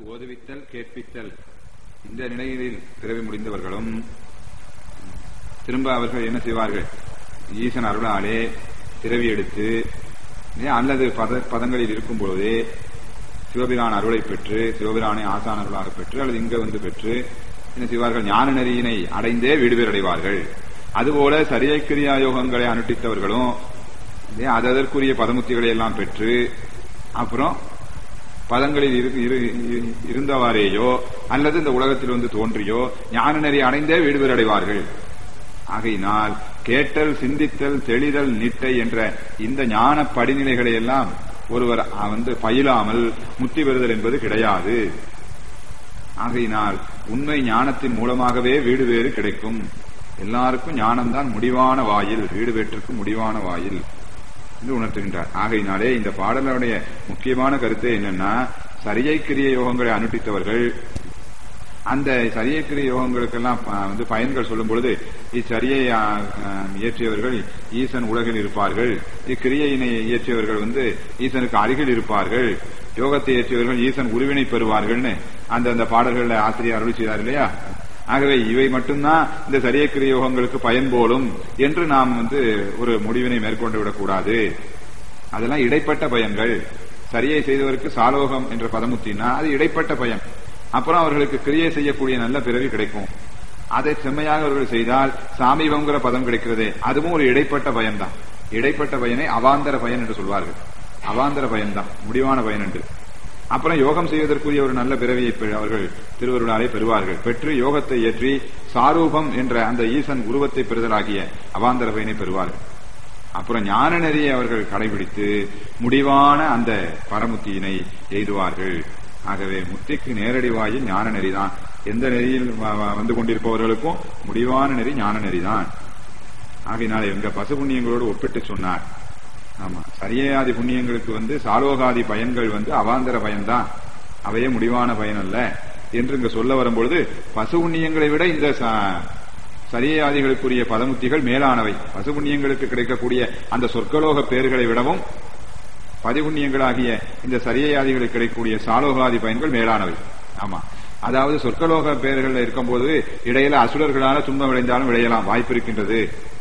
ஓதுவித்தல் கேட்பித்தல் இந்த நிலையில் பிறவி முடிந்தவர்களும் திரும்ப அவர்கள் என்ன செய்வார்கள் ஈசன் அருளாலே பிறவி எடுத்து அல்லது பத பதங்களில் இருக்கும் பொழுதே சிவபிரான் அருளை பெற்று சிவபிரானை ஆசான் அருளாக பெற்று அல்லது இங்க வந்து பெற்று என்ன செய்வார்கள் ஞான நெறியினை அடைந்தே வீடு பேர் அடைவார்கள் அதுபோல சரியை கிரியா யோகங்களை அனுஷ்டித்தவர்களும் அதற்குரிய பதமுத்திகளை எல்லாம் பெற்று அப்புறம் பதங்களில் இருந்தவாறேயோ அல்லது இந்த உலகத்தில் வந்து தோன்றியோ ஞான நெறி அடைந்தே வீடு பேர் அடைவார்கள் ஆகையினால் கேட்டல் சிந்தித்தல் தெளிதல் நிட்டை என்ற இந்த ஞான படிநிலைகளை எல்லாம் ஒருவர் வந்து பயிலாமல் முத்தி பெறுதல் என்பது கிடையாது ஆகையினால் உண்மை ஞானத்தின் மூலமாகவே வீடு வேறு கிடைக்கும் எல்லாருக்கும் ஞானம்தான் முடிவான வாயில் வீடு வேற்றுக்கு முடிவான வாயில் என்று உணர்த்துகின்றார் ஆகையினாலே இந்த பாடலுடைய முக்கியமான கருத்து என்னன்னா சரியை கிரிய யோகங்களை அனுஷ்டித்தவர்கள் அந்த சரியை கிரிய யோகங்களுக்கெல்லாம் வந்து பயன்கள் சொல்லும் பொழுது இச்சரியை இயற்றியவர்கள் ஈசன் உலகில் இருப்பார்கள் இக்கிரியையினை இயற்றியவர்கள் வந்து ஈசனுக்கு அருகில் இருப்பார்கள் யோகத்தை இயற்றியவர்கள் ஈசன் உருவினை பெறுவார்கள்னு அந்த அந்த பாடல்கள் ஆசிரியர் அருள் செய்தார் இல்லையா ஆகவே இவை மட்டும்தான் இந்த சரியக்கிரிய யோகங்களுக்கு பயன் போலும் என்று நாம் வந்து ஒரு முடிவினை மேற்கொண்டு விடக்கூடாது அதெல்லாம் இடைப்பட்ட பயன்கள் சரியை செய்தவருக்கு சாலோகம் என்ற பதமுத்தினா அது இடைப்பட்ட பயன் அப்புறம் அவர்களுக்கு கிரியை செய்யக்கூடிய நல்ல பிறவி கிடைக்கும் அதை செம்மையாக அவர்கள் செய்தால் சாமீபங்கிற பதம் கிடைக்கிறதே அதுவும் ஒரு இடைப்பட்ட பயன்தான் இடைப்பட்ட பயனை அவாந்தர பயன் என்று சொல்வார்கள் அவாந்தர பயன்தான் முடிவான பயன் என்று அப்புறம் யோகம் செய்வதற்குரிய ஒரு நல்ல பிறவியை அவர்கள் திருவருளாலே பெறுவார்கள் பெற்று யோகத்தை ஏற்றி சாரூபம் என்ற அந்த ஈசன் உருவத்தை பெறுதலாகிய அவாந்தர பயனை பெறுவார்கள் அப்புறம் ஞான நெறியை அவர்கள் கடைபிடித்து முடிவான அந்த பரமுத்தியினை எய்துவார்கள் ஆகவே முத்திக்கு நேரடி வாயில் ஞான நெறிதான் எந்த நெறியில் வந்து கொண்டிருப்பவர்களுக்கும் முடிவான நெறி ஞான நெறிதான் ஆகையினால எங்க பசு புண்ணியங்களோடு ஒப்பிட்டு சொன்னார் ஆமா சரியேயாதி புண்ணியங்களுக்கு வந்து சாலோகாதி பயன்கள் வந்து அவாந்தர பயன்தான் அவையே முடிவான பயன் அல்ல என்று இங்க சொல்ல வரும்பொழுது பசு புண்ணியங்களை விட இந்த சரியேயாதிகளுக்குரிய பதமுத்திகள் மேலானவை பசு புண்ணியங்களுக்கு கிடைக்கக்கூடிய அந்த சொற்கலோக பேர்களை விடவும் பதிபுண்ணியங்களாகிய இந்த சரியையாதிகளுக்கு கிடைக்கக்கூடிய சாலோகாதி பயன்கள் மேலானவை ஆமா அதாவது சொற்கலோக பெயர்கள் இருக்கும்போது இடையில அசுரர்களால துன்பம் விளைந்தாலும் விளையலாம் வாய்ப்பு இருக்கின்றது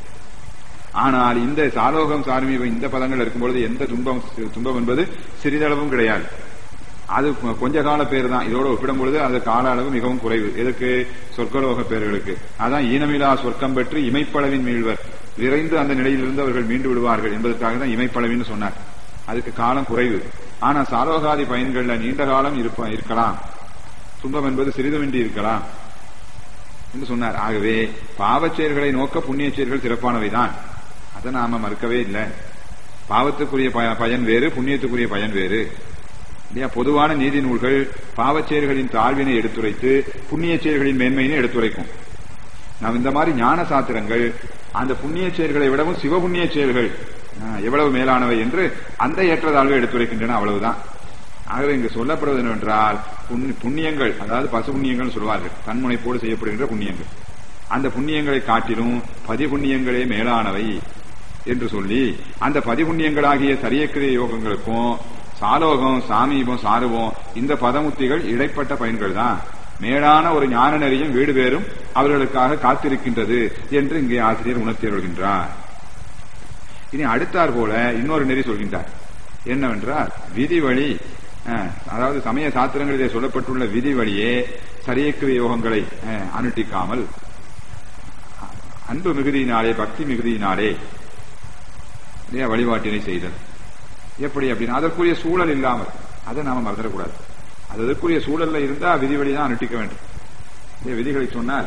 ஆனால் இந்த சாலோகம் சார்மீபம் இந்த பதங்கள் இருக்கும்பொழுது எந்த துன்பம் துன்பம் என்பது சிறிதளவும் கிடையாது அது கொஞ்ச கால பேர் தான் இதோட ஒப்பிடும் பொழுது அது கால அளவு மிகவும் குறைவு எதுக்கு சொர்க்கலோக பேர்களுக்கு அதான் ஈனமிலா சொர்க்கம் பெற்று இமைப்பளவின் மீழ்வர் விரைந்து அந்த நிலையிலிருந்து அவர்கள் மீண்டு விடுவார்கள் என்பதற்காக தான் இமைப்பளவின்னு சொன்னார் அதுக்கு காலம் குறைவு ஆனா சாலோகாதி பயன்கள்ல நீண்ட காலம் இருக்கலாம் துன்பம் என்பது சிறிதுமின்றி இருக்கலாம் என்று சொன்னார் ஆகவே பாவச் செயல்களை நோக்க புண்ணிய செயல்கள் சிறப்பானவைதான் அதை நாம மறுக்கவே இல்லை பாவத்துக்குரிய பயன் வேறு புண்ணியத்துக்குரிய பயன் வேறு இல்லையா பொதுவான நீதி நூல்கள் பாவச் செயல்களின் தாழ்வினை எடுத்துரைத்து புண்ணிய செயல்களின் மேன்மையினை எடுத்துரைக்கும் நாம் இந்த மாதிரி ஞான சாத்திரங்கள் அந்த புண்ணிய செயல்களை விடவும் சிவபுண்ணிய செயல்கள் எவ்வளவு மேலானவை என்று அந்த ஏற்றதாழ்வை எடுத்துரைக்கின்றன அவ்வளவுதான் ஆகவே இங்கு சொல்லப்படுவது என்னவென்றால் புண்ணியங்கள் அதாவது பசு புண்ணியங்கள் சொல்வார்கள் தன்முனைப்போடு செய்யப்படுகின்ற புண்ணியங்கள் அந்த புண்ணியங்களை காட்டிலும் பதிபுண்ணியங்களே மேலானவை என்று சொல்லி அந்த பதிபுண்ணியங்களாகிய சரியக்கிரிய யோகங்களுக்கும் சாலோகம் சாமீபம் சாருவம் இந்த பதமுத்திகள் இடைப்பட்ட பயன்கள் தான் மேலான ஒரு ஞான நெறியும் வீடு பேரும் அவர்களுக்காக காத்திருக்கின்றது என்று இங்கே ஆசிரியர் உணர்த்தி வருகின்றார் இனி அடுத்தார் போல இன்னொரு நெறி சொல்கின்றார் என்னவென்றால் விதி வழி அதாவது சமய சாத்திரங்களிலே சொல்லப்பட்டுள்ள விதி வழியே சரியக்கிரிய யோகங்களை அனுட்டிக்காமல் அன்பு மிகுதியினாலே பக்தி மிகுதியினாலே வழிபாட்டினை செய்தல் எப்படி அப்படின்னா அதற்குரிய சூழல் இல்லாமல் அதை நாம மறந்துடக்கூடாது அது அதற்குரிய சூழல்ல இருந்தா விதி வழி தான் அனுட்டிக்க வேண்டும் விதிகளை சொன்னால்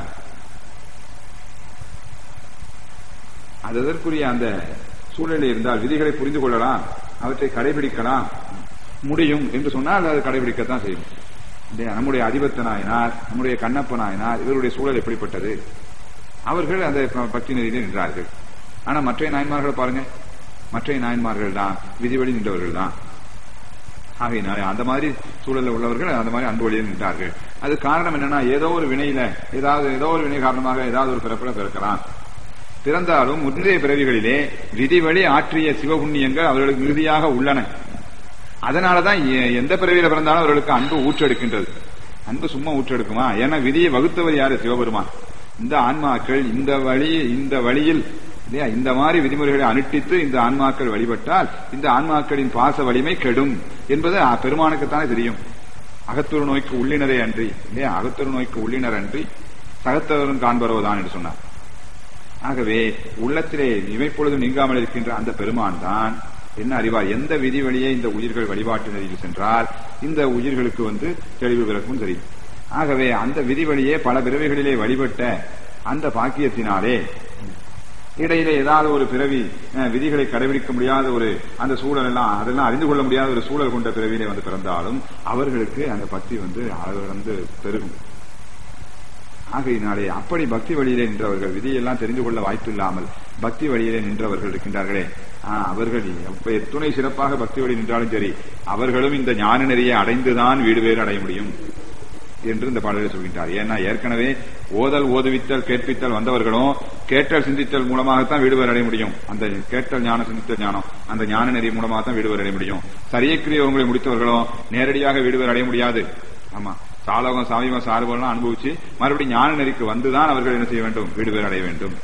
அது அதற்குரிய அந்த சூழலில் இருந்தால் விதிகளை புரிந்து கொள்ளலாம் அவற்றை கடைபிடிக்கலாம் முடியும் என்று சொன்னால் அது கடைபிடிக்கத்தான் செய்யும் நம்முடைய அதிபத்த நாயனார் நம்முடைய கண்ணப்ப நாயனார் இவருடைய சூழல் எப்படிப்பட்டது அவர்கள் அந்த பக்தி நெறியிலே நின்றார்கள் ஆனா மற்ற நாயன்மார்கள் பாருங்க மற்ற நாயன்மார்கள் தான் விதிவழி நின்றவர்கள் தான் ஆகையினால அந்த மாதிரி சூழலில் உள்ளவர்கள் அந்த மாதிரி அன்பு வழியில் நின்றார்கள் அது காரணம் என்னன்னா ஏதோ ஒரு வினையில ஏதாவது ஏதோ ஒரு வினை காரணமாக ஏதாவது ஒரு பிறப்பில பிறக்கலாம் பிறந்தாலும் முந்தைய பிறவிகளிலே விதிவழி ஆற்றிய சிவபுண்ணியங்கள் அவர்களுக்கு மிகுதியாக உள்ளன அதனாலதான் எ- எந்த பிறவியில பிறந்தாலும் அவர்களுக்கு அன்பு ஊற்றெடுக்கின்றது அன்பு சும்மா ஊற்றெடுக்குமா ஏன்னா விதியை வகுத்தவர் யாரு சிவபெருமான் இந்த ஆன்மாக்கள் இந்த வழி இந்த வழியில் இல்லையா இந்த மாதிரி விதிமுறைகளை அனுஷ்டித்து இந்த ஆன்மாக்கள் வழிபட்டால் இந்த ஆன்மாக்களின் பாச வலிமை கெடும் என்பது அ- பெருமானுக்குத்தானே தெரியும் அகத்துரு நோய்க்கு உள்ளினரே அன்றி இல்லையா அகத்துரு நோய்க்கு உள்ளினர் அன்றி சகத்தவரும் காண்பரோதான் என்று சொன்னார் ஆகவே உள்ளத்திலே இமைப்பொழுதும் நீங்காமல் இருக்கின்ற அந்த பெருமான் தான் என்ன அறிவார் எந்த விதி வழியே இந்த உயிர்கள் வழிபாட்டு நெறியில் சென்றால் இந்த உயிர்களுக்கு வந்து தெளிவு பிறக்கும் தெரியும் ஆகவே அந்த விதி வழியே பல பிறவிகளிலே வழிபட்ட அந்த பாக்கியத்தினாலே இடையிலே ஏதாவது ஒரு பிறவி அஹ், விதிகளை கடைபிடிக்க முடியாத ஒரு அந்த சூழல் எல்லாம் அதெல்லாம் அறிந்து கொள்ள முடியாத ஒரு சூழல் கொண்ட பிறவியிலே வந்து பிறந்தாலும் அவர்களுக்கு அந்த பக்தி வந்து அளவு வந்து பெருகும் ஆகையினாலே அப்படி பக்தி வழியிலே நின்றவர்கள் விதியெல்லாம் தெரிந்து கொள்ள வாய்ப்பில்லாமல் பக்தி வழியிலே நின்றவர்கள் இருக்கின்றார்களே ஆ, அவர்கள் எப்ப எத்துணை சிறப்பாக பக்தி வழி நின்றாலும் சரி அவர்களும் இந்த ஞான நெறியை அடைந்துதான் வீடு வேறு அடைய முடியும் என்று இந்த பாடலில் சொல்கின்றார் ஏன்னா ஏற்கனவே ஓதல் ஓதுவித்தல் கேட்பித்தல் வந்தவர்களும் கேட்டல் சிந்தித்தல் மூலமாகத்தான் வீடு பேர் அடைய முடியும் அந்த கேட்டல் ஞானம் சிந்தித்தல் ஞானம் அந்த ஞான நெறி மூலமாகத்தான் வீடு பேர் அடைய முடியும் சரியக்கிரியவங்களை முடித்தவர்களும் நேரடியாக வீடு பேர் அடைய முடியாது ஆமா சாலகம் சாமியம் சார்பெல்லாம் அனுபவிச்சு மறுபடியும் ஞான நெறிக்கு வந்துதான் அவர்கள் என்ன செய்ய வேண்டும் வீடு பேர் அடைய வேண்டும்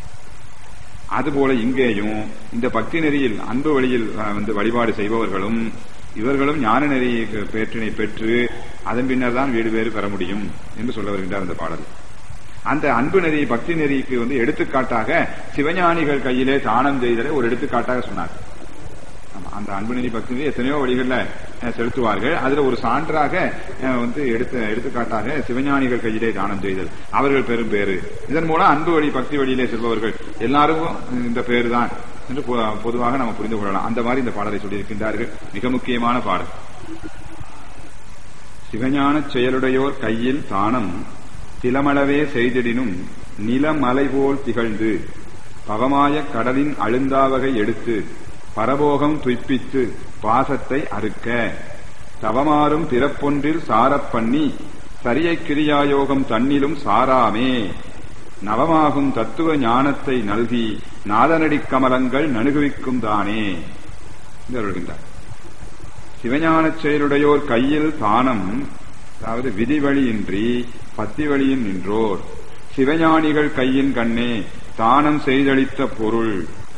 அதுபோல இங்கேயும் இந்த பக்தி நெறியில் அன்பு வழியில் அஹ், வந்து வழிபாடு செய்பவர்களும் இவர்களும் ஞான நெறி பேற்றினை பெற்று அதன் பின்னர் தான் வீடு வேறு பெற முடியும் என்று சொல்ல வருகின்றார் அந்த பாடல் அந்த அன்பு நெறி பக்தி நெறிக்கு வந்து எடுத்துக்காட்டாக சிவஞானிகள் கையிலே தானம் செய்தலை ஒரு எடுத்துக்காட்டாக சொன்னார் ஆமா, அந்த அன்பு நெறி பக்தி நெறி எத்தனையோ வழிகளில் அஹ், செலுத்துவார்கள் அதுல ஒரு சான்றாக அஹ், வந்து எடுத்து எடுத்துக்காட்டாக சிவஞானிகள் கையிலே தானம் செய்தல் அவர்கள் பெரும் பேரு இதன் மூலம் அன்பு வழி பக்தி வழியிலே செல்பவர்கள் எல்லாரும் இந்த பேரு தான் என்று பொ- பொதுவாக நம்ம புரிந்து கொள்ளலாம் அந்த மாதிரி இந்த பாடலை சொல்லியிருக்கின்றார்கள் மிக முக்கியமான பாடல் சிவஞானச் செயலுடையோர் கையில் தானம் திலமளவே செய்திடினும் நிலமலை போல் திகழ்ந்து பவமாய கடலின் அழுந்தாவகை எடுத்து பரபோகம் துய்ப்பித்து பாசத்தை அறுக்க தவமாறும் பிறப்பொன்றில் சாரப் பண்ணி சரிய கிரியாயோகம் தன்னிலும் சாராமே நவமாகும் தத்துவ ஞானத்தை நல்கி நாதனடிக் கமலங்கள் நணுகுவிக்கும் தானே என்று அருள்கின்றார் சிவஞானச் செயலுடையோர் கையில் தானம் அதாவது விதி வழியின்றி பத்தி வழியின் நின்றோர் சிவஞானிகள் கையின் கண்ணே தானம் செய்தளித்த பொருள்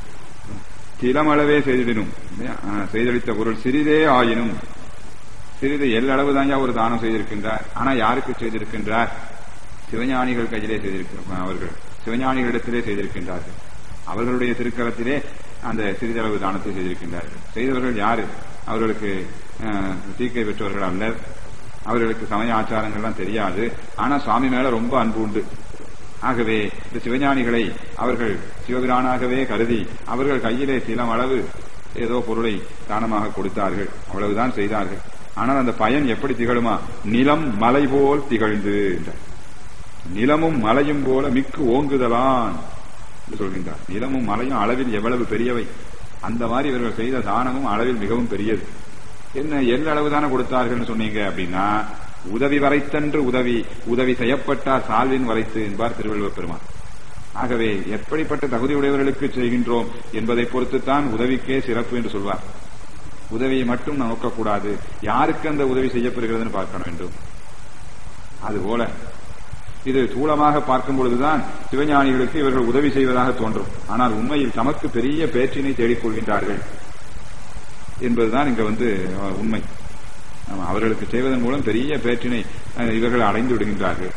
திலமளவே செய்திடனும் இல்லையா? ஆ, செய்தளித்த பொருள் சிறிதே ஆயினும் சிறிது எல்லளவு தாங்க ஒரு தானம் செய்திருக்கின்றார் ஆனா யாருக்கு செய்திருக்கின்றார் சிவஞானிகள் கையிலே செய்திருக்க அவர்கள் சிவஞானிகளிடத்திலே செய்திருக்கின்றார்கள் அவர்களுடைய திருக்கரத்திலே அந்த சிறிதளவு தானத்தை செய்திருக்கின்றார்கள் செய்தவர்கள் யாரு அவர்களுக்கு அஹ், தீக்கை பெற்றவர்கள் அல்லர் அவர்களுக்கு சமய ஆச்சாரங்கள்லாம் தெரியாது ஆனா சுவாமி மேல ரொம்ப அன்பு உண்டு ஆகவே இந்த சிவஞானிகளை அவர்கள் சிவபிரானாகவே கருதி அவர்கள் கையிலே சிலம் அளவு ஏதோ பொருளை தானமாக கொடுத்தார்கள் அவ்வளவுதான் செய்தார்கள் ஆனால் அந்த பயன் எப்படி திகழுமா நிலம் மலை போல் திகழ்ந்து என்றார் நிலமும் மலையும் போல மிக்கு ஓங்குதலான் என்று சொல்கின்றார் நிலமும் மலையும் அளவில் எவ்வளவு பெரியவை அந்த மாதிரி இவர்கள் செய்த தானமும் அளவில் மிகவும் பெரியது என்ன எல்ல அளவு தானே கொடுத்தார்கள் சொன்னீங்க அப்படின்னா உதவி வரைத்தன்று உதவி உதவி செய்யப்பட்டார் சால்வின் வரைத்து என்பார் திருவள்ளுவர் பெருமான் ஆகவே எப்படிப்பட்ட தகுதியுடையவர்களுக்கு செய்கின்றோம் என்பதை பொறுத்துத்தான் உதவிக்கே சிறப்பு என்று சொல்வார் உதவியை மட்டும் நோக்கக்கூடாது யாருக்கு அந்த உதவி செய்யப்படுகிறதுன்னு பார்க்க வேண்டும் அதுபோல இது தூளமாக பார்க்கும் பொழுதுதான் சிவஞானிகளுக்கு இவர்கள் உதவி செய்வதாக தோன்றும் ஆனால் உண்மையில் தமக்கு பெரிய பேற்றினை தேடிக் கொள்கின்றார்கள் என்பதுதான் இங்க வந்து அஹ், உண்மை ஆமா, அவர்களுக்கு செய்வதன் மூலம் பெரிய பேற்றினை அஹ், இவர்கள் அடைந்து விடுகின்றார்கள்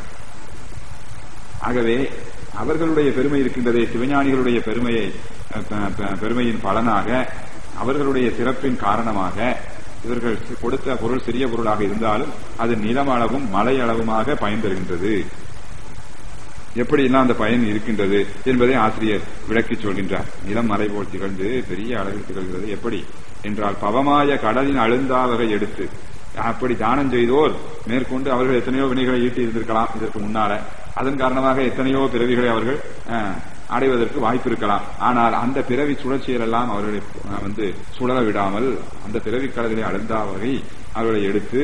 ஆகவே அவர்களுடைய பெருமை இருக்கின்றதே சிவஞானிகளுடைய பெருமையை அஹ், ப- ப- பெருமையின் பலனாக அவர்களுடைய சிறப்பின் காரணமாக இவர்கள் கொடுத்த பொருள் சிறிய பொருளாக இருந்தாலும் அது நிலம் அளவும் மலை அளவுமாக பயன் தருகின்றது எப்படியெல்லாம் அந்த பயன் இருக்கின்றது என்பதை ஆசிரியர் விளக்கிச் சொல்கின்றார் நிலம் மலை போல் திகழ்ந்து பெரிய அளவில் திகழ்கிறது எப்படி என்றால் பவமாய கடலின் அழுந்தாவகை எடுத்து அப்படி தானம் செய்தோர் மேற்கொண்டு அவர்கள் எத்தனையோ வினைகளை ஈட்டி இருந்திருக்கலாம் இதற்கு முன்னால அதன் காரணமாக எத்தனையோ பிறவிகளை அவர்கள் அஹ், அடைவதற்கு வாய்ப்பு இருக்கலாம் ஆனால் அந்த பிறவி சுழற்சிகள் எல்லாம் அவர்களை அஹ், வந்து சுழல விடாமல் அந்த பிறவி கடலிலே அழுந்தாவகை அவர்களை எடுத்து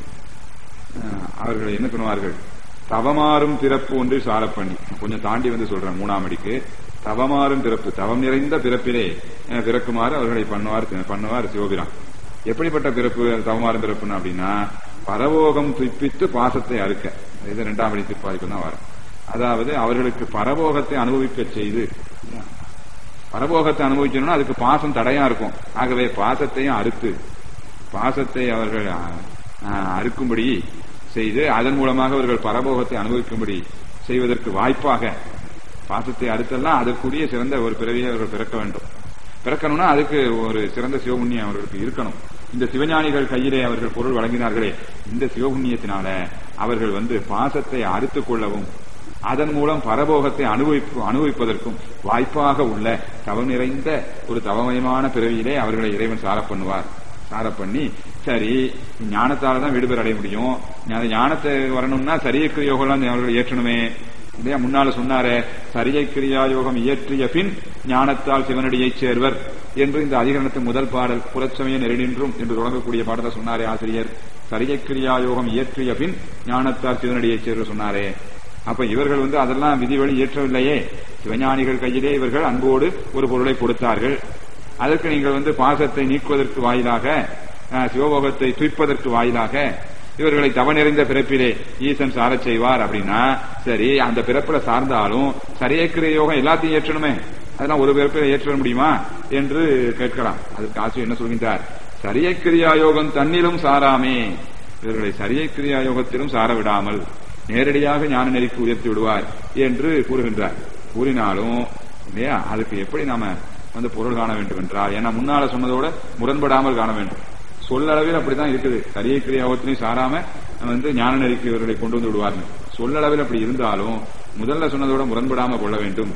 அஹ், அவர்களை என்ன பண்ணுவார்கள் தவமாறும் பிறப்பு ஒன்று சார பண்ணி கொஞ்சம் தாண்டி வந்து சொல்றேன் மூணாம் அடிக்கு தவமாறும் பிறப்பு தவம் நிறைந்த பிறப்பிலே அஹ், பிறக்குமாறு அவர்களை பண்ணுவார் பண்ணுவார் சிவபிரான் எப்படிப்பட்ட பிறப்பு தவமாறும் பிறப்புன்னு அப்படின்னா பரவோகம் துய்ப்பித்து பாசத்தை அறுக்க இது இரண்டாம் வழி திருப்பாதிக்கு தான் வரும் அதாவது அவர்களுக்கு பரபோகத்தை அனுபவிக்க செய்து பரபோகத்தை அனுபவிக்கணும்னா அதுக்கு பாசம் தடையா இருக்கும் ஆகவே பாசத்தையும் அறுத்து பாசத்தை அவர்கள் ஆ, ஆ, அறுக்கும்படி செய்து அதன் மூலமாக அவர்கள் பரபோகத்தை அனுபவிக்கும்படி செய்வதற்கு வாய்ப்பாக பாசத்தை அறுத்தெல்லாம் அதற்குரிய சிறந்த ஒரு பிறவியை அவர்கள் பிறக்க வேண்டும் பிறக்கணும்னா அதுக்கு ஒரு சிறந்த சிவபுண்ணியம் அவர்களுக்கு இருக்கணும் இந்த சிவஞானிகள் கையிலே அவர்கள் பொருள் வழங்கினார்களே இந்த சிவபுண்ணியத்தினால அவர்கள் வந்து பாசத்தை அறுத்துக் கொள்ளவும் அதன் மூலம் பரபோகத்தை அனுபவிப்பு அனுபவிப்பதற்கும் வாய்ப்பாக உள்ள தவம் நிறைந்த ஒரு தவமயமான பிறவியிலே அவர்களை இறைவன் சார பண்ணுவார் சார பண்ணி சரி ஞானத்தால தான் விடுபெற அடைய முடியும் அந்த ஞானத்தை வரணும்னா சரிய கிரியோகம் அவர்கள் ஏற்றணுமே இல்லையா முன்னால சொன்னாரே சரியை கிரியா யோகம் இயற்றிய பின் ஞானத்தால் சிவனடியைச் சேர்வர் என்று இந்த அதிகரணத்தின் முதல் பாடல் புறச்சமய நெருநின்றும் என்று தொடங்கக்கூடிய பாடலை சொன்னாரே ஆசிரியர் சரியை கிரியா யோகம் இயற்றிய பின் ஞானத்தால் சிவனடியைச் சேர்வர் சொன்னாரே அப்ப இவர்கள் வந்து அதெல்லாம் விதிவழி இயற்றவில்லையே சிவஞானிகள் கையிலே இவர்கள் அன்போடு ஒரு பொருளை கொடுத்தார்கள் அதற்கு நீங்கள் வந்து பாசத்தை நீக்குவதற்கு வாயிலாக அஹ், சிவபோகத்தை துய்ப்பதற்கு வாயிலாக இவர்களை தவ நிறைந்த பிறப்பிலே ஈசன் சாரச் செய்வார் அப்படின்னா சரி அந்த பிறப்புல சார்ந்தாலும் சரியக்கிற யோகம் எல்லாத்தையும் ஏற்றணுமே அதெல்லாம் ஒரு பிறப்பில ஏற்ற முடியுமா என்று கேட்கலாம் அதுக்கு ஆசிரியர் என்ன சொல்கின்றார் சரியக்கிரியா யோகம் தன்னிலும் சாராமே இவர்களை சரியக்கிரியா யோகத்திலும் சார விடாமல் நேரடியாக ஞான நெறிக்கு உயர்த்தி விடுவார் என்று கூறுகின்றார் கூறினாலும் இல்லையா அதுக்கு எப்படி நாம வந்து பொருள் காண வேண்டும் என்றால் ஏன்னா முன்னால சொன்னதோட முரண்படாமல் காண வேண்டும் சொல்லளவில் அப்படிதான் இருக்குது சரியை கிரியாவத்திலையும் சாராம வந்து ஞான நெறிக்கு இவர்களை கொண்டு வந்து விடுவார்கள் சொல்லளவில் அப்படி இருந்தாலும் முதல்ல சொன்னதோட முரண்படாம கொள்ள வேண்டும்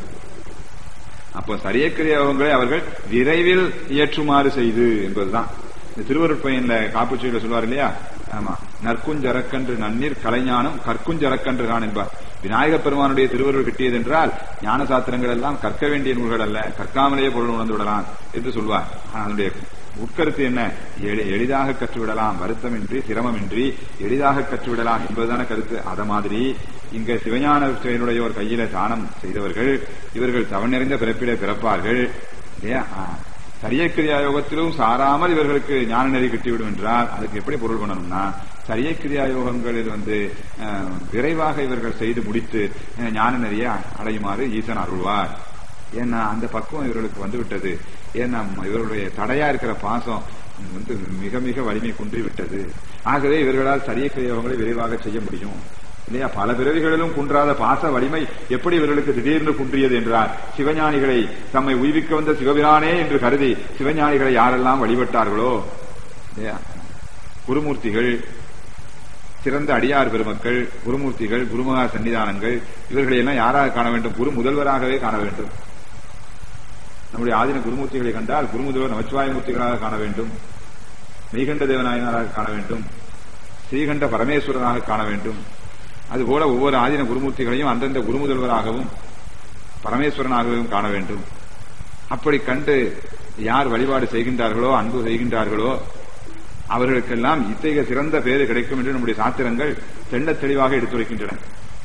அப்போ சரிய கிரியாவங்களை அவர்கள் விரைவில் இயற்றுமாறு செய்து என்பதுதான் இந்த திருவருட்பயன்ல காப்புச்செய்தியில சொல்வார் இல்லையா ஆமா நற்குஞ்சரக்கன்று நன்னீர் கலைஞானம் கற்குஞ்சரக்கன்று கான் என்பார் விநாயக பெருமானுடைய திருவருள் கிட்டியது என்றால் ஞான சாத்திரங்கள் எல்லாம் கற்க வேண்டிய நூல்கள் அல்ல கற்காமலேயே பொருள் உணர்ந்து விடலாம் என்று சொல்வார் ஆனா, அதனுடைய உட்கருத்து என்ன எளி- எளிதாக கற்றுவிடலாம் வருத்தமின்றி சிரமமின்றி எளிதாக கற்றுவிடலாம் என்பதுதான கருத்து அத மாதிரி இங்க சிவஞான செயலுடையோர் கையில தானம் செய்தவர்கள் இவர்கள் தவநிறைந்த பிறப்பிலே பிறப்பார்கள் இல்லையா ஆ. சரியக்கிரியா யோகத்திலும் சாராமல் இவர்களுக்கு ஞான நெறி கிட்டிவிடும் என்றால் அதுக்கு எப்படி பொருள் பண்ணணும்னா சரியக்கிரியா யோகங்களில் வந்து அஹ், விரைவாக இவர்கள் செய்து முடித்து அஹ், ஞான நெறியை அடையுமாறு ஈசன் அருள்வார் ஏன்னா அந்த பக்குவம் இவர்களுக்கு வந்து விட்டது ஏன்னா இவருடைய தடையா இருக்கிற பாசம் வந்து மிக மிக வலிமை குன்றி விட்டது ஆகவே இவர்களால் சரியக்கிரியா யோகங்களை விரைவாக செய்ய முடியும் இல்லையா பல பிறவிகளிலும் குன்றாத பாச வலிமை எப்படி இவர்களுக்கு திடீர்னு குன்றியது என்றார் சிவஞானிகளை தம்மை உய்விக்க வந்த சிவபிரானே என்று கருதி சிவஞானிகளை யாரெல்லாம் வழிபட்டார்களோ இல்லையா குருமூர்த்திகள் சிறந்த அடியார் பெருமக்கள் குருமூர்த்திகள் குருமகா சன்னிதானங்கள் இவர்களை எல்லாம் யாராக காண வேண்டும் குரு முதல்வராகவே காண வேண்டும் நம்முடைய ஆதின குருமூர்த்திகளை கண்டால் குருமுதல்வர் நமச்சிவாய மூர்த்திகளாக காண வேண்டும் மெய்கண்ட தேவநாயனாராக காண வேண்டும் ஸ்ரீகண்ட பரமேஸ்வரனாக காண வேண்டும் அதுபோல ஒவ்வொரு ஆதின குருமூர்த்திகளையும் அந்தந்த குருமுதல்வராகவும் பரமேஸ்வரனாகவும் காண வேண்டும் அப்படி கண்டு யார் வழிபாடு செய்கின்றார்களோ அன்பு செய்கின்றார்களோ அவர்களுக்கெல்லாம் இத்தகைய சிறந்த பேரு கிடைக்கும் என்று நம்முடைய சாத்திரங்கள் தெள்ளத் தெளிவாக எடுத்துரைக்கின்றன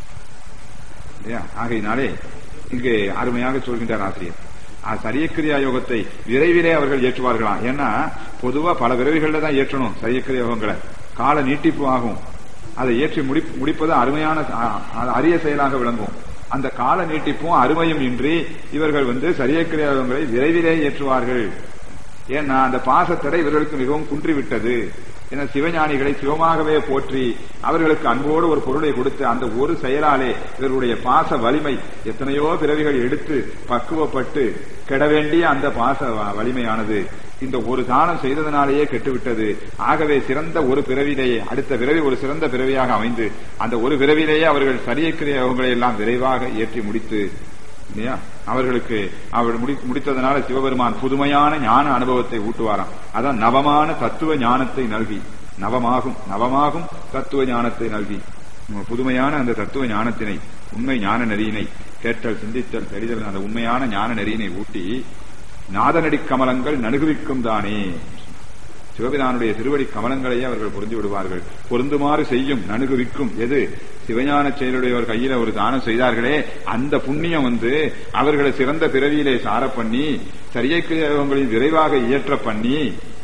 இல்லையா? ஆகையினாலே இங்கு அருமையாக சொல்கின்றார் ஆசிரியர் ஆ, சரியக்கிரியா யோகத்தை விரைவிலே அவர்கள் ஏற்றுவார்களாம் ஏன்னா பொதுவா பல விரைவுகள்ல தான் ஏற்றணும் சரியக்கிரியா யோகங்களை கால நீட்டிப்பு ஆகும் அதை ஏற்றி முடி முடிப்பது அருமையான ஆ, அது அரிய செயலாக விளங்கும் அந்த கால நீட்டிப்பும் அருமையும் இன்றி இவர்கள் வந்து சரியக்கிரியா யோகங்களை விரைவிலே ஏற்றுவார்கள் ஏன்னா அந்த பாசத்தடை இவர்களுக்கு மிகவும் குன்றிவிட்டது என சிவஞானிகளை சிவமாகவே போற்றி அவர்களுக்கு அன்போடு ஒரு பொருளை கொடுத்து அந்த ஒரு செயலாலே இவர்களுடைய பாச வலிமை எத்தனையோ பிறவிகள் எடுத்து பக்குவப்பட்டு கெட வேண்டிய அந்த பாச வ- வலிமையானது இந்த ஒரு தானம் செய்ததனாலேயே கெட்டுவிட்டது ஆகவே சிறந்த ஒரு பிறவிலேயே அடுத்த பிறவி ஒரு சிறந்த பிறவியாக அமைந்து அந்த ஒரு பிறவிலேயே அவர்கள் சரியக்கிரிய யோகங்களை எல்லாம் விரைவாக ஏற்றி முடித்து இல்லையா அவர்களுக்கு அவர் முடி- முடித்ததனால சிவபெருமான் புதுமையான ஞான அனுபவத்தை ஊட்டுவாராம் அதான் நவமான தத்துவ ஞானத்தை நல்கி நவமாகும் நவமாகும் தத்துவ ஞானத்தை நல்கி உம், புதுமையான அந்த தத்துவ ஞானத்தினை உண்மை ஞான நெறியினை கேட்டல் சிந்தித்தல் தெரிதல் அந்த உண்மையான ஞான நெறியினை ஊட்டி நாதனடி கமலங்கள் நணுகுவிக்கும் தானே சிவபிரானுடைய திருவடி கமலங்களையே அவர்கள் புரிந்து விடுவார்கள் பொருந்துமாறு செய்யும் நணுகுவிக்கும் எது சிவஞான செயலுடையவர் கையில ஒரு தானம் செய்தார்களே அந்த புண்ணியம் வந்து அவர்களை சிறந்த பிறவியிலே சார பண்ணி சரியக்கிரியங்களில் விரைவாக இயற்ற பண்ணி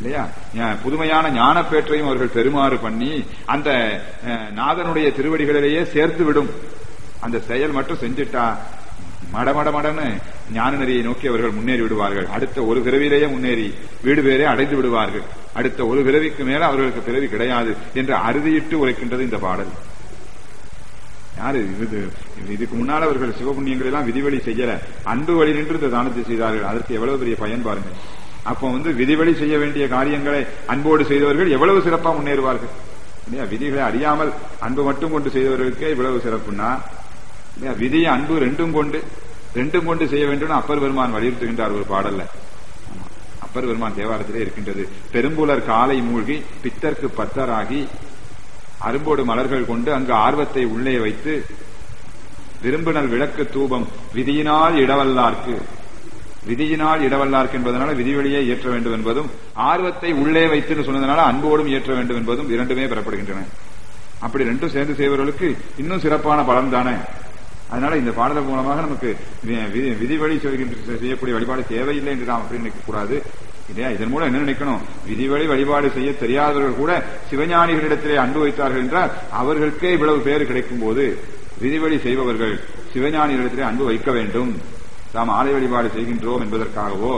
இல்லையா ஞா- புதுமையான ஞானப்பேற்றையும் அவர்கள் பெருமாறு பண்ணி அந்த அஹ், நாதனுடைய திருவடிகளிலேயே சேர்த்து விடும் அந்த செயல் மட்டும் செஞ்சுட்டா மடமட மடன்னு ஞான நெறியை நோக்கி அவர்கள் முன்னேறி விடுவார்கள் அடுத்த ஒரு பிறவியிலேயே முன்னேறி வீடு பேரே அடைந்து விடுவார்கள் அடுத்த ஒரு பிறவிக்கு மேல அவர்களுக்கு பிறவி கிடையாது என்று அறுதியிட்டு உரைக்கின்றது இந்த பாடல் யாரு இது இதுக்கு முன்னால் அவர்கள் சிவபுண்ணியங்கள் எல்லாம் விதிவழி செய்யல அன்பு வழி நின்று இந்த தானத்தை செய்தார்கள் அதற்கு எவ்வளவு பெரிய பயன் பாருங்க அப்போ வந்து விதிவழி செய்ய வேண்டிய காரியங்களை அன்போடு செய்தவர்கள் எவ்வளவு சிறப்பா முன்னேறுவார்கள் இல்லையா விதிகளை அறியாமல் அன்பு மட்டும் கொண்டு செய்தவர்களுக்கே இவ்வளவு சிறப்புன்னா இல்லையா விதியை அன்பு ரெண்டும் கொண்டு ரெண்டும் கொண்டு செய்ய வேண்டும் அப்பர் பெருமான் வலியுறுத்துகின்றார் ஒரு பாடல்ல ஆமா. அப்பர் பெருமான் தேவாரத்திலே இருக்கின்றது பெரும்புலர் காலை மூழ்கி பித்தர்க்கு பத்தராகி அரும்போடு மலர்கள் கொண்டு அங்கு ஆர்வத்தை உள்ளே வைத்து விரும்பினல் விளக்கு தூபம் விதியினால் இடவல்லார்க்கு விதியினால் இடவல்லார்க்கு என்பதனால விதிவெளியே ஏற்ற வேண்டும் என்பதும் ஆர்வத்தை உள்ளே வைத்துன்னு சொன்னதனால அன்போடும் ஏற்ற வேண்டும் என்பதும் இரண்டுமே பெறப்படுகின்றன அப்படி ரெண்டும் சேர்ந்து செய்வர்களுக்கு இன்னும் சிறப்பான பலன் தானே அதனால இந்த பாடல் மூலமாக நமக்கு வி- வி- விதிவழி செய்கின்ற செய்யக்கூடிய வழிபாடு தேவையில்லை என்று நாம் அப்படி நினைக்க கூடாது இல்லையா இதன் மூலம் என்ன நினைக்கணும் விதிவழி வழிபாடு செய்ய தெரியாதவர்கள் கூட சிவஞானிகளிடத்திலே அன்பு வைத்தார்கள் என்றால் அவர்களுக்கே இவ்வளவு பேர் கிடைக்கும் போது விதிவழி செய்பவர்கள் சிவஞானிகளிடத்திலே அன்பு வைக்க வேண்டும் நாம் ஆலய வழிபாடு செய்கின்றோம் என்பதற்காகவோ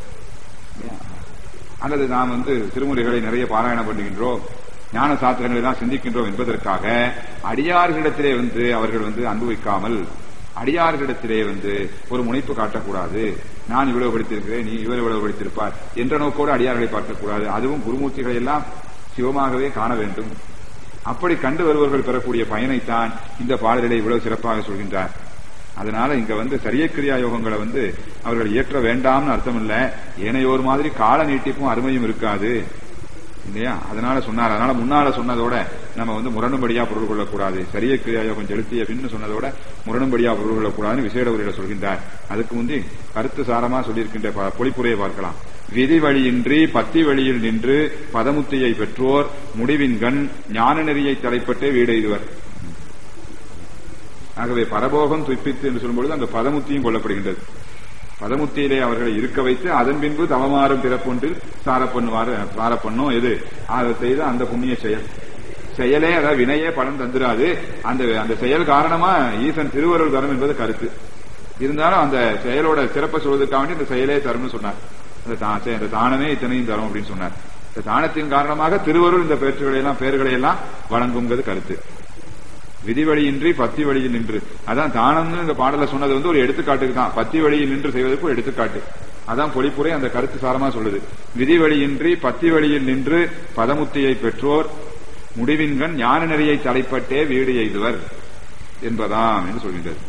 அல்லது நாம் வந்து திருமுறைகளை நிறைய பாராயணம் பண்ணுகின்றோம் ஞான சாஸ்திரங்களை தான் சிந்திக்கின்றோம் என்பதற்காக அடியார்களிடத்திலே வந்து அவர்கள் வந்து அனுபவிக்காமல் அடியார்களிடத்திலே வந்து ஒரு முனைப்பு காட்டக்கூடாது நான் இவ்வளவு படித்திருக்கிறேன் நீ இவர் இவ்வளவு படித்திருப்பார் என்ற நோக்கோடு அடியார்களை பார்க்கக்கூடாது அதுவும் குருமூர்த்திகளை எல்லாம் சிவமாகவே காண வேண்டும் அப்படி கண்டு வருபவர்கள் பெறக்கூடிய பயனைத்தான் இந்த பாடலிலே இவ்வளவு சிறப்பாக சொல்கின்றார் அதனால இங்க வந்து சரியக்கிரியா யோகங்களை வந்து அவர்கள் இயற்ற வேண்டாம்னு அர்த்தம் இல்ல ஏனையோர் மாதிரி கால நீட்டிப்பும் அருமையும் இருக்காது இல்லையா அதனால சொன்னார் அதனால முன்னால சொன்னதோட நம்ம வந்து முரணும்படியா பொருள் கொள்ளக்கூடாது சரிய கிரியா யோகம் செலுத்திய பின்னு சொன்னதோட முரணும்படியா பொருள் கொள்ளக்கூடாதுன்னு விசேட உரையில சொல்கின்றார் அதுக்கு முந்தி கருத்து சாரமா சொல்லியிருக்கின்ற ப- பொழிப்புரையை பார்க்கலாம் விதி வழியின்றி பத்தி வழியில் நின்று பதமுத்தியை பெற்றோர் முடிவின்கண் ஞான நெறியை தலைப்பட்டே வீடெய்துவர் ஆகவே பரபோகம் துய்ப்பித்து என்று சொல்லும்பொழுது அந்த பதமுத்தியும் கொல்லப்படுகின்றது பதமுத்தியிலே அவர்களை இருக்க வைத்து அதன் பின்பு தவமாறும் பிறப்பொன்றில் சார பண்ணுவார் சார பண்ணும் எது அதை செய்த அந்த புண்ணிய செயல் செயலே அதாவது வினையே பலன் தந்துராது அந்த அந்த செயல் காரணமா ஈசன் திருவருள் தரும் என்பது கருத்து இருந்தாலும் அந்த செயலோட சிறப்பை சொல்வதற்காக வேண்டி இந்த செயலே தரும்னு சொன்னார் அந்த தா- செ- அந்த தானமே இத்தனையும் தரும் அப்படின்னு சொன்னார் இந்த தானத்தின் காரணமாக திருவருள் இந்த பேச்சுகளை எல்லாம் பெயர்களை எல்லாம் வழங்குங்கிறது கருத்து விதி வழியின்றி பத்தி வழியில் நின்று அதான் தானம்னு இந்த பாடல சொன்னது வந்து ஒரு எடுத்துக்காட்டுக்கு தான் பத்தி வழியில் நின்று செய்வதற்கு ஒரு எடுத்துக்காட்டு அதான் பொழிப்புரை அந்த கருத்து சாரமா சொல்லுது விதி வழியின்றி பத்தி வழியில் நின்று பதமுத்தியை பெற்றோர் முடிவின்கண் ஞான நெறியை தலைப்பட்டே வீடு எய்துவர் என்பதாம் என்று சொல்கின்றது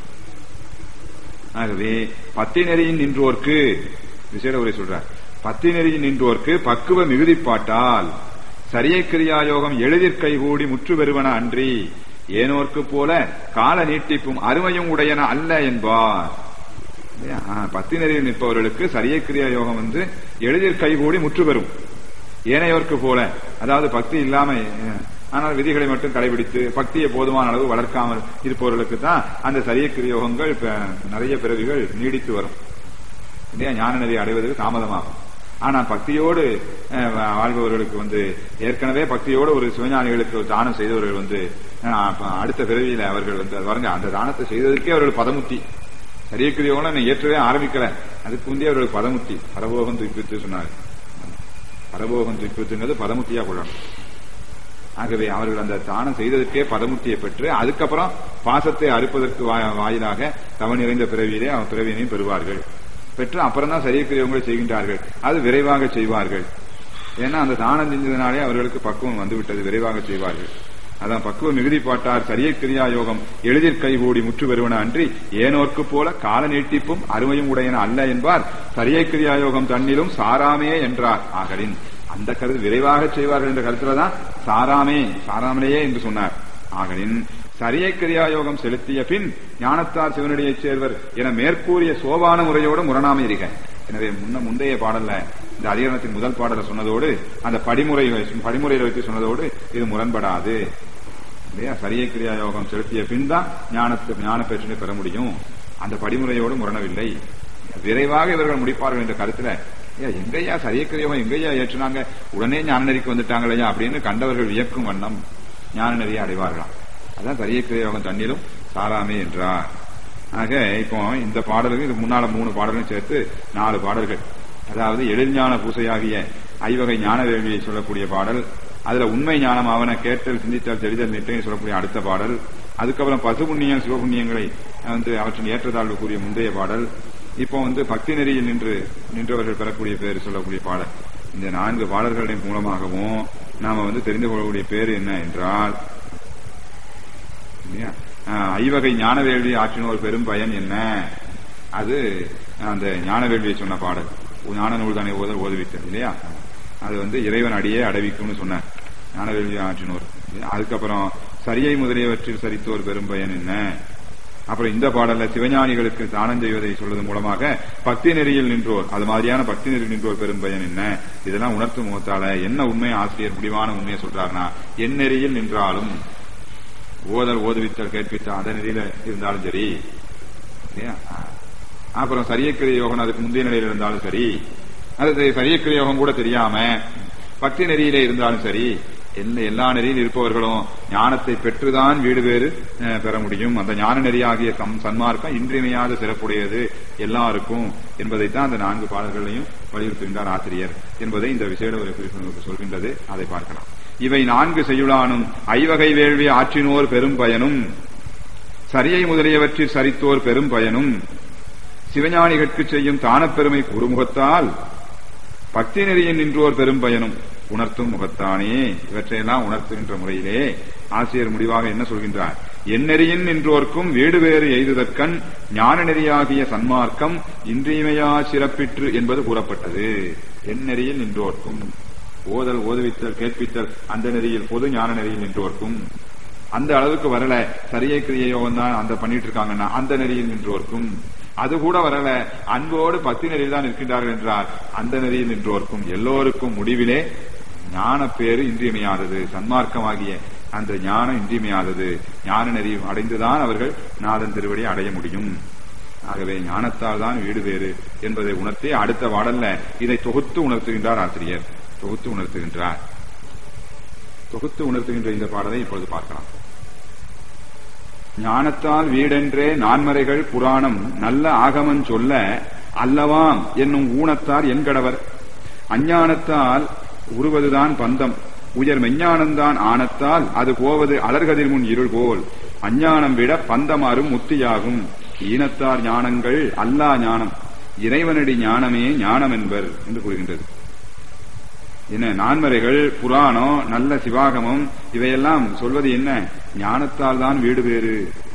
ஆகவே பத்தி நெறியின் நின்றோர்க்கு விசேட உரை சொல்றார் பத்தி நெறியின் நின்றோர்க்கு பக்குவ மிகுதிப்பாட்டால் சரியை கிரியாயோகம் எளிதிற் கைகூடி முற்று பெறுவன அன்றி ஏனோர்க்கு போல கால நீட்டிப்பும் அருமையும் உடையன அல்ல என்பார் இல்லையா? ஆ, பத்தி நெறியில் நிற்பவர்களுக்கு சரியை கிரியா யோகம் வந்து எளிதில் கைகூடி முற்று பெறும் ஏனையோர்க்கு போல அதாவது பக்தி இல்லாம அஹ், ஆனால் விதிகளை மட்டும் கடைபிடித்து பக்தியை போதுமான அளவு வளர்க்காமல் இருப்பவர்களுக்கு தான் அந்த சரிய கிரியோகங்கள் இப்ப நிறைய பிறவிகள் நீடித்து வரும் இல்லையா ஞான நெறி அடைவதற்கு தாமதமாகும் ஆனா பக்தியோடு அஹ், வாழ்பவர்களுக்கு வந்து ஏற்கனவே பக்தியோடு ஒரு சிவஞானிகளுக்கு ஒரு தானம் செய்தவர்கள் வந்து அஹ், அப்ப அடுத்த பிறவியில அவர்கள் வந்து அது பாருங்க அந்த தானத்தை செய்ததற்கே அவர்கள் பதமுத்தி சரியக்கிரியோகம் நான் ஏற்றவே ஆரம்பிக்கல அதுக்கு முந்தைய அவர்கள் பதமுத்தி பரபோகம் துய்ப்பித்து சொன்னார் பரபோகம் துய்ப்பித்துங்கிறது பதமுத்தியா கொள்ளணும் ஆகவே அவர்கள் அந்த தானம் செய்ததற்கே பதமுத்தியை பெற்று அதுக்கப்புறம் பாசத்தை அறுப்பதற்கு வா- வாயிலாக தவ நிறைந்த பிறவியிலே அவன் பிறவியினையும் பெறுவார்கள் பெற்று அப்புறம் தான் சரியக்கிரியவங்களை செய்கின்றார்கள் அது விரைவாக செய்வார்கள் ஏன்னா அந்த தானம் செஞ்சதுனாலே அவர்களுக்கு பக்குவம் வந்துவிட்டது விரைவாக செய்வார்கள் அதான் பக்குவ மிகுதி பாட்டார் சரிய கிரியா யோகம் எளிதிற் கைகூடி முற்று பெறுவன அன்றி ஏனோர்க்கு போல கால நீட்டிப்பும் அருமையும் உடையன அல்ல என்பார் சரிய கிரியா யோகம் தன்னிலும் சாராமே என்றார் ஆகலின் அந்த கருத்து விரைவாக செய்வார்கள் என்ற கருத்துலதான் சாராமே சாராமலேயே என்று சொன்னார் ஆகலின் சரிய கிரியா யோகம் செலுத்திய பின் ஞானத்தார் சிவனடியைச் சேர்வர் என மேற்கூறிய சோபான முறையோடு முரணாமை இருக எனவே முன்ன முந்தைய பாடல்ல இந்த அதிகரணத்தின் முதல் பாடல சொன்னதோடு அந்த படிமுறை படிமுறையில வச்சு சொன்னதோடு இது முரண்படாது இல்லையா சரிய கிரியா யோகம் செலுத்திய பின் தான் ஞானத்தை ஞான பெற்றினை பெற முடியும் அந்த படிமுறையோடு முரணவில்லை விரைவாக இவர்கள் முடிப்பார்கள் என்ற கருத்துல ஏன் எங்கய்யா சரியக்கிரியவங்க எங்கய்யா ஏற்றுனாங்க உடனே ஞான நெறிக்கு வந்துட்டாங்களையா அப்படின்னு கண்டவர்கள் வியக்கும் வண்ணம் ஞான நெறியை அடைவார்களாம் அதான் சரியக்கிரியவங்க தண்ணீரும் சாராமே என்றார் ஆக இப்போ இந்த பாடலுக்கு இது முன்னால மூணு பாடலும் சேர்த்து நாலு பாடல்கள் அதாவது எழில்ஞான பூசையாகிய ஐவகை ஞான வேள்வியை சொல்லக்கூடிய பாடல் அதுல உண்மை ஞானம் அவன கேட்டல் சிந்தித்தல் தெரிதல் நிட்டையை சொல்லக்கூடிய அடுத்த பாடல் அதுக்கப்புறம் பசு புண்ணியம் சிவபுண்ணியங்களை வந்து அவற்றின் ஏற்றத்தாழ்வு கூறிய முந்தைய பாடல் இப்போ வந்து பக்தி நெறியில் நின்று நின்றவர்கள் பெறக்கூடிய பேர் சொல்லக்கூடிய பாடல் இந்த நான்கு பாடல்களின் மூலமாகவும் நாம வந்து தெரிந்து கொள்ளக்கூடிய பேர் என்ன என்றால் இல்லையா? ஆஹ், ஐவகை ஞான வேள்வி ஆற்றினோர் பெரும் பயன் என்ன அது அந்த ஞான வேள்வியை சொன்ன பாடல் ஞான நூல் தானே ஓதல் ஓதுவித்தல் இல்லையா அது வந்து இறைவன் அடியே அடைவிக்கும்னு சொன்னார் ஞான வேள்வி ஆற்றினோர் அதுக்கப்புறம் சரியை முதலியவற்றில் சரித்தோர் பெரும் பயன் என்ன அப்புறம் இந்த பாடல்ல சிவஞானிகளுக்கு தானம் செய்வதை சொல்வதன் மூலமாக பக்தி நெறியில் நின்றோர் அது மாதிரியான பக்தி நெறியில் நின்றோர் பெரும் பயன் என்ன இதெல்லாம் உணர்த்தும் முகத்தால என்ன உண்மை ஆசிரியர் முடிவான உண்மையை சொல்றாருன்னா என் நெறியில் நின்றாலும் ஓதல் ஓதுவித்தல் கேட்பித்தல் அந்த நெறியில இருந்தாலும் சரி இல்லையா? அப்புறம் சரியக்கிரிய யோகம் அதுக்கு முந்தைய நிலையில இருந்தாலும் சரி அது சரியக்கிரிய யோகம் கூட தெரியாம பக்தி நெறியிலே இருந்தாலும் சரி எல்லா எல்லா நெறியில் இருப்பவர்களும் ஞானத்தை பெற்றுதான் வீடு பேறு அஹ், பெற முடியும் அந்த ஞான நெறியாகிய சம் சன்மார்க்கம் இன்றியமையாத சிறப்புடையது எல்லாருக்கும் என்பதைத்தான் அந்த நான்கு பாடல்களையும் வலியுறுத்துகின்றார் ஆசிரியர் என்பதை இந்த விசேட ஒரு குறிப்பு நமக்கு சொல்கின்றது அதை பார்க்கலாம் இவை நான்கு செய்யுளானும் ஐவகை வேள்வி ஆற்றினோர் பெரும் பயனும் சரியை முதலியவற்றில் சரித்தோர் பெரும் பயனும் சிவஞானிகட்கு செய்யும் தானப்பெருமை குறுமுகத்தால் பக்தி நெறியில் நின்றோர் பெரும் பயனும் உணர்த்தும் முகத்தானே இவற்றையெல்லாம் உணர்த்துகின்ற முறையிலே ஆசிரியர் முடிவாக என்ன சொல்கின்றார் எந்நெறியின் நின்றோர்க்கும் வீடு வேறு எய்துதற்கண் ஞான நெறியாகிய சன்மார்க்கம் இன்றியமையா சிறப்பிற்று என்பது கூறப்பட்டது எந்நெறியில் நின்றோர்க்கும் ஓதல் ஓதுவித்தல் கேட்பித்தல் அந்த நெறியில் பொது ஞான நெறியில் நின்றோர்க்கும் அந்த அளவுக்கு வரல சரியை கிரிய யோகம் தான் அந்த பண்ணிட்டு இருக்காங்கன்னா அந்த நெறியில் நின்றோர்க்கும் அது கூட வரல அன்போடு பக்தி நெறியில் தான் இருக்கின்றார்கள் என்றார் அந்த நெறியில் நின்றோர்க்கும் எல்லோருக்கும் முடிவிலே ஞான பேரு இன்றியமையாதது சன்மார்க்கமாகிய அந்த ஞானம் இன்றியமையாதது ஞான நெறி அடைந்துதான் அவர்கள் நாதன் திருவடி அடைய முடியும் ஆகவே ஞானத்தால் தான் வீடு வேறு என்பதை உணர்த்தி அடுத்த பாடல்ல இதை தொகுத்து உணர்த்துகின்றார் ஆசிரியர் தொகுத்து உணர்த்துகின்றார் தொகுத்து உணர்த்துகின்ற இந்த பாடலை இப்பொழுது பார்க்கலாம் ஞானத்தால் வீடென்றே நான்மறைகள் புராணம் நல்ல ஆகமன் சொல்ல அல்லவாம் என்னும் ஊனத்தார் என்கடவர் அஞ்ஞானத்தால் உருவதுதான் பந்தம் உயர் மெஞ்ஞானந்தான் ஆனத்தால் அது போவது அலர்கதிர் முன் இருள் போல் அஞ்ஞானம் விட பந்தமாறும் முத்தியாகும் ஈனத்தார் ஞானங்கள் அல்லா ஞானம் இறைவனடி ஞானமே ஞானம் என்பர் என்று கூறுகின்றது என்ன நான்மறைகள் புராணம் நல்ல சிவாகமம் இவையெல்லாம் சொல்வது என்ன ஞானத்தால் தான் வீடு வேறு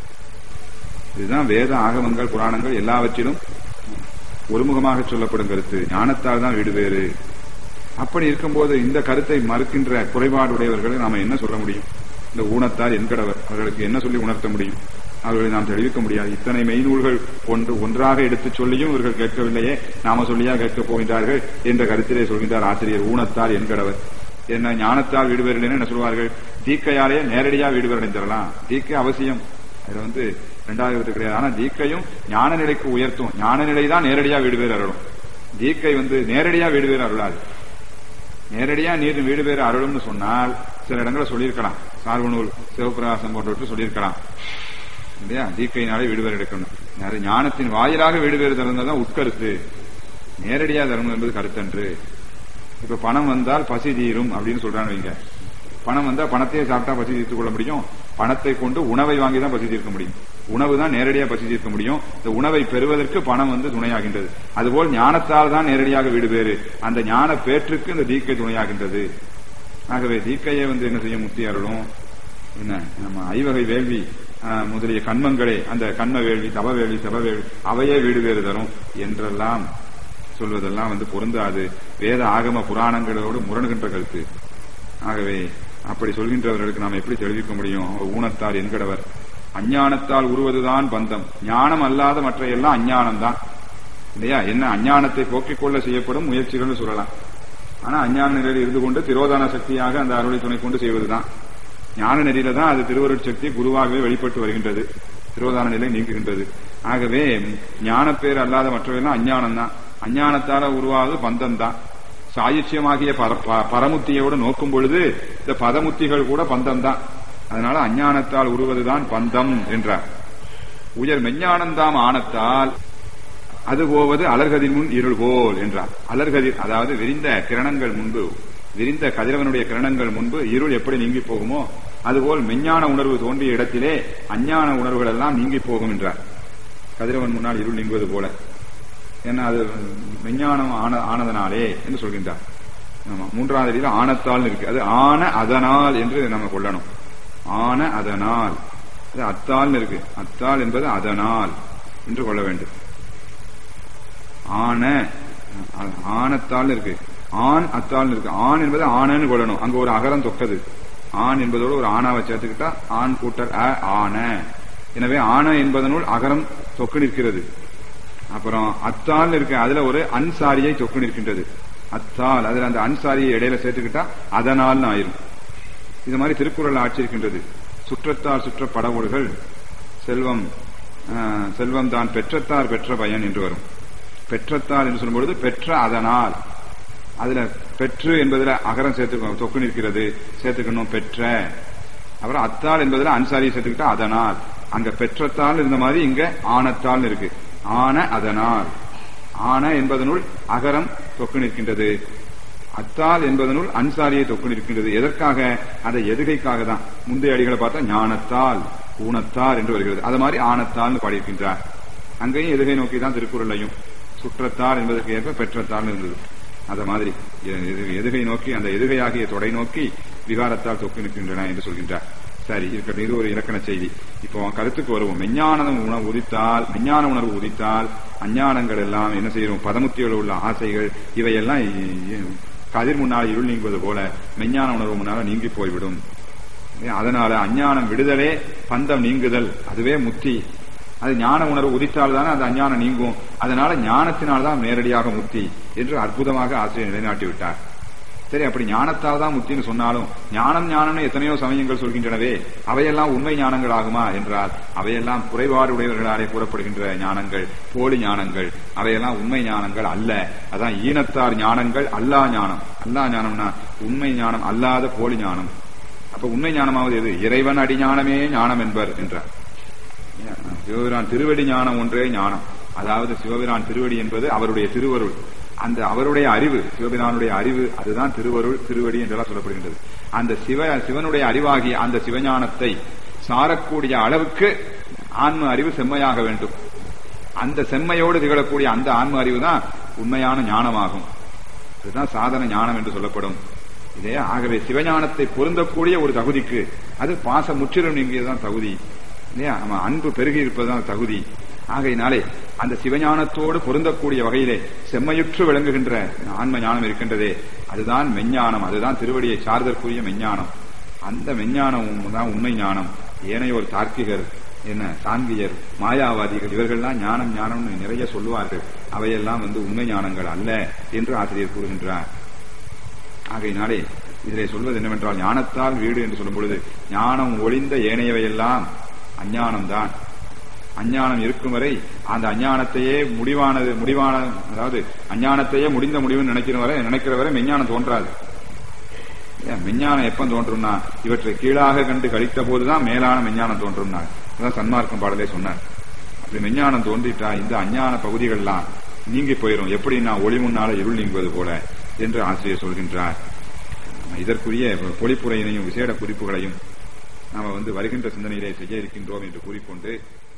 இதுதான் வேத ஆகமங்கள் புராணங்கள் எல்லாவற்றிலும் ஒருமுகமாக சொல்லப்படும் கருத்து ஞானத்தால் தான் வீடு வேறு அப்படி இருக்கும்போது இந்த கருத்தை மறுக்கின்ற குறைபாடுடையவர்களை நாம என்ன சொல்ல முடியும் இந்த ஊனத்தால் என்கடவர் அவர்களுக்கு என்ன சொல்லி உணர்த்த முடியும் அவர்களை நாம் தெரிவிக்க முடியாது இத்தனை மெய்நூல்கள் ஒன்று ஒன்றாக எடுத்துச் சொல்லியும் இவர்கள் கேட்கவில்லையே நாம சொல்லியா கேட்கப் போகின்றார்கள் என்ற கருத்திலே சொல்கின்றார் ஆசிரியர் ஊனத்தால் என்கடவர் என்ன ஞானத்தால் வீடுபெறல் என்ன சொல்வார்கள் தீக்கையாலே நேரடியா வீடுபெற அடைந்துடலாம் தீக்கை அவசியம் அதுல வந்து இரண்டாவது கிடையாது ஆனா தீக்கையும் ஞான நிலைக்கு உயர்த்தும் ஞான நிலை தான் நேரடியா வீடு பேர் அருளும் தீக்கை வந்து நேரடியா வீடு பேர் அருளாது நேரடியா நீர் வீடு பேர் அருளும்னு சொன்னால் சில இடங்களை சொல்லியிருக்கலாம் சார்பனூல் சிவபிரகாசம் போன்றவற்றை சொல்லியிருக்கலாம் இல்லையா தீக்கையினாலே வீடு பேர் எடுக்கணும் நிறைய ஞானத்தின் வாயிலாக வீடு பேர் தருந்ததான் உட்கருத்து நேரடியா தரணும் என்பது கருத்தன்று இப்ப பணம் வந்தால் பசி தீரும் அப்படின்னு சொல்றான்னு வைங்க பணம் வந்தா பணத்தையே சாப்பிட்டா பசி தீர்த்துக் கொள்ள முடியும் பணத்தை கொண்டு உணவை வாங்கி தான் பசி தீர்க்க முடியும் உணவு தான் நேரடியாக பசி தீர்க்க முடியும் இந்த உணவை பெறுவதற்கு பணம் வந்து துணையாகின்றது அதுபோல் ஞானத்தால் தான் நேரடியாக வீடு பேறு அந்த ஞான பேற்றுக்கு இந்த தீக்கை துணையாகின்றது ஆகவே தீக்கையே வந்து என்ன செய்ய முத்தி அருளும் என்ன நம்ம ஐவகை வேள்வி ஆஹ், முதலிய கண்மங்களே அந்த கண்ம வேள்வி தவ வேள்வி செவ வேள்வி அவையே வீடு வேறு தரும் என்றெல்லாம் சொல்வதெல்லாம் வந்து பொருந்தாது வேத ஆகம புராணங்களோடு முரணுகின்ற கருத்து ஆகவே அப்படி சொல்கின்றவர்களுக்கு நாம் எப்படி தெரிவிக்க முடியும் அவர் ஊனத்தார் என்கடவர் அஞ்ஞானத்தால் உருவதுதான் பந்தம் ஞானம் அல்லாத மற்ற எல்லாம் அஞ்ஞானம் தான் இல்லையா என்ன அஞ்ஞானத்தை போக்கிக் கொள்ள செய்யப்படும் முயற்சிகள்னு சொல்லலாம் ஆனா அஞ்ஞான நிலையில் இருந்து கொண்டு திரோதான சக்தியாக அந்த அருளை துணை கொண்டு செய்வதுதான் ஞான நெறியில தான் அது திருவருட் சக்தி குருவாகவே வெளிப்பட்டு வருகின்றது திரோதான நிலை நீங்குகின்றது ஆகவே ஞானப்பேர் அல்லாத மற்றவையெல்லாம் அஞ்ஞானம் தான் அஞ்ஞானத்தால உருவாவது பந்தம் தான் சாயுச்சியமாகிய பர- ப- பரமுத்தியோடு நோக்கும் பொழுது இந்த பதமுத்திகள் கூட பந்தம் தான் அதனால அஞ்ஞானத்தால் உருவதுதான் பந்தம் என்றார் உயர் மெஞ்ஞானந்தாம் ஆனத்தால் அது போவது அலர்கதிர் முன் இருள் போல் என்றார் அலர்கதிர் அதாவது விரிந்த கிரணங்கள் முன்பு விரிந்த கதிரவனுடைய கிரணங்கள் முன்பு இருள் எப்படி நீங்கி போகுமோ அதுபோல் மெஞ்ஞான உணர்வு தோன்றிய இடத்திலே அஞ்ஞான உணர்வுகள் எல்லாம் நீங்கி போகும் என்றார் கதிரவன் முன்னால் இருள் நீங்குவது போல ஏன்னா அது விஞ்ஞானம் ஆன ஆனதனாலே என்று சொல்கின்றார் ஆமா மூன்றாவது அடியில் ஆனத்தால் இருக்கு அது ஆன அதனால் என்று நம்ம கொள்ளணும் ஆன அதனால் அது அத்தால் இருக்கு அத்தால் என்பது அதனால் என்று கொள்ள வேண்டும் ஆன அ- ஆனத்தால் இருக்கு ஆண் அத்தால் இருக்கு ஆண் என்பது ஆனன்னு கொள்ளணும் அங்க ஒரு அகரம் தொக்கது ஆண் என்பதோடு ஒரு ஆணாவை சேர்த்துக்கிட்டா ஆண் கூட்டல் அ ஆன எனவே ஆன என்பதனுள் அகரம் தொக்கு நிற்கிறது அப்புறம் அத்தால் இருக்கு அதுல ஒரு அன்சாரியை தொக்கு நிற்கின்றது அத்தால் அதுல அந்த அன்சாரியை இடையில சேர்த்துக்கிட்டா அதனால் ஆயிரும் இது மாதிரி திருக்குறள் ஆட்சி இருக்கின்றது சுற்றத்தார் சுற்ற படவுள்கள் செல்வம் ஆஹ், செல்வம் தான் பெற்றத்தார் பெற்ற பயன் என்று வரும் பெற்றத்தார் என்று சொல்லும்பொழுது பெற்ற அதனால் அதுல பெற்று என்பதுல அகரம் சேர்த்துக்கணும் தொக்கு நிற்கிறது சேர்த்துக்கணும் பெற்ற அப்புறம் அத்தால் என்பதுல அன்சாரியை சேர்த்துக்கிட்டா அதனால் அங்க பெற்றத்தால் இருந்த மாதிரி இங்க ஆனத்தால் இருக்கு ஆன அதனால் ஆன என்பதனுள் அகரம் தொக்கு நிற்கின்றது அத்தால் என்பதனுள் அன்சாரியை தொக்கு நிற்கின்றது எதற்காக அந்த எதுகைக்காக தான் முந்தைய அடிகளை பார்த்தா ஞானத்தால் ஊனத்தார் என்று வருகிறது அது மாதிரி ஆனத்தால் பாடியிருக்கின்றார் அங்கேயும் எதுகை நோக்கி தான் திருக்குறளையும் சுற்றத்தார் என்பதற்கு ஏற்ப பெற்றத்தால் இருந்தது அந்த மாதிரி எ- எது- எதுகை நோக்கி அந்த எதுகையாகிய தொடை நோக்கி விகாரத்தால் தொக்கு நிற்கின்றன என்று சொல்கின்றார் சரி இருக்கட்டும் இது ஒரு இலக்கண செய்தி இப்போ கருத்துக்கு வருவோம் மெஞ்ஞான உணவு உதித்தால் மெஞ்ஞான உணர்வு உதித்தால் அஞ்ஞானங்கள் எல்லாம் என்ன செய்யறோம் பதமுத்தியில் உள்ள ஆசைகள் இவையெல்லாம் இ- இ- கதிர் முன்னால் இருள் நீங்குவது போல மெஞ்ஞான உணர்வு முன்னால நீங்கி போய்விடும் அதனால அஞ்ஞானம் விடுதலே பந்தம் நீங்குதல் அதுவே முத்தி அது ஞான உணர்வு உதித்தால் தானே அந்த அஞ்ஞானம் நீங்கும் அதனால ஞானத்தினால் தான் நேரடியாக முக்தி என்று அற்புதமாக ஆசிரியர் நிலைநாட்டி விட்டார் சரி அப்படி ஞானத்தால் தான் முக்தின்னு சொன்னாலும் ஞானம் ஞானம்னு எத்தனையோ சமயங்கள் சொல்கின்றனவே அவையெல்லாம் உண்மை ஞானங்கள் ஆகுமா என்றால் அவையெல்லாம் குறைபாடு உடையவர்களாலே கூறப்படுகின்ற ஞானங்கள் போலி ஞானங்கள் அவையெல்லாம் உண்மை ஞானங்கள் அல்ல அதான் ஈனத்தார் ஞானங்கள் அல்லா ஞானம் அல்லா ஞானம்னா உண்மை ஞானம் அல்லாத போலி ஞானம் அப்ப உண்மை ஞானமாவது எது இறைவன் அடி ஞானமே ஞானம் என்பர் என்றார் சிவபிரான் திருவடி ஞானம் ஒன்றே ஞானம் அதாவது சிவபிரான் திருவடி என்பது அவருடைய திருவருள் அந்த அவருடைய அறிவு சிவபிரானுடைய அறிவு அதுதான் திருவருள் திருவடி என்றெல்லாம் சொல்லப்படுகின்றது அந்த சிவ சிவனுடைய அறிவாகிய அந்த சிவஞானத்தை சாரக்கூடிய அளவுக்கு ஆன்ம அறிவு செம்மையாக வேண்டும் அந்த செம்மையோடு திகழக்கூடிய அந்த ஆன்ம அறிவு தான் உண்மையான ஞானமாகும் இதுதான் சாதன ஞானம் என்று சொல்லப்படும் இதே ஆகவே சிவஞானத்தை பொருந்தக்கூடிய ஒரு தகுதிக்கு அது பாச முற்றிலும் நீங்கியதுதான் தகுதி இல்லையா நம்ம அன்பு பெருகி இருப்பதுதான் தகுதி ஆகையினாலே அந்த சிவஞானத்தோடு பொருந்தக்கூடிய வகையிலே செம்மையுற்று விளங்குகின்ற ஆன்ம ஞானம் இருக்கின்றதே அதுதான் மெஞ்ஞானம் அதுதான் திருவடியை சார்தற்குரிய மெஞ்ஞானம் அந்த மெஞ்ஞானம் தான் உண்மை ஞானம் ஏனையோர் தார்க்கிகர் என்ன சாங்கியர் மாயாவாதிகள் இவர்கள்லாம் ஞானம் ஞானம்னு நிறைய சொல்லுவார்கள் அவையெல்லாம் வந்து உண்மை ஞானங்கள் அல்ல என்று ஆசிரியர் கூறுகின்றார் ஆகையினாலே இதிலே சொல்வது என்னவென்றால் ஞானத்தால் வீடு என்று சொல்லும் பொழுது ஞானம் ஒளிந்த ஏனையவையெல்லாம் அஞ்ஞானம்தான் அஞ்ஞானம் இருக்கும் வரை அந்த அஞ்ஞானத்தையே முடிவானது முடிவான அதாவது அஞ்ஞானத்தையே முடிந்த முடிவுன்னு நினைக்கிற வரை நினைக்கிற வரை மெஞ்ஞானம் தோன்றாது ஏன் மெஞ்ஞானம் எப்ப தோன்றும்னா இவற்றை கீழாக கண்டு கழித்த போதுதான் மேலான மெஞ்ஞானம் தோன்றும்னா அதான் சன்மார்க்கம் பாடலே சொன்னார் அப்படி மெஞ்ஞானம் தோன்றிட்டா இந்த அஞ்ஞான பகுதிகள்லாம் நீங்கி போயிடும் எப்படின்னா ஒளி முன்னால இருள் நீங்குவது போல என்று ஆசிரியர் சொல்கின்றார் இதற்குரிய பொழிப்புரையினையும் விசேட குறிப்புகளையும் நாம வந்து வருகின்ற சிந்தனையிலே செய்ய இருக்கின்றோம் என்று கூறிக்கொண்டு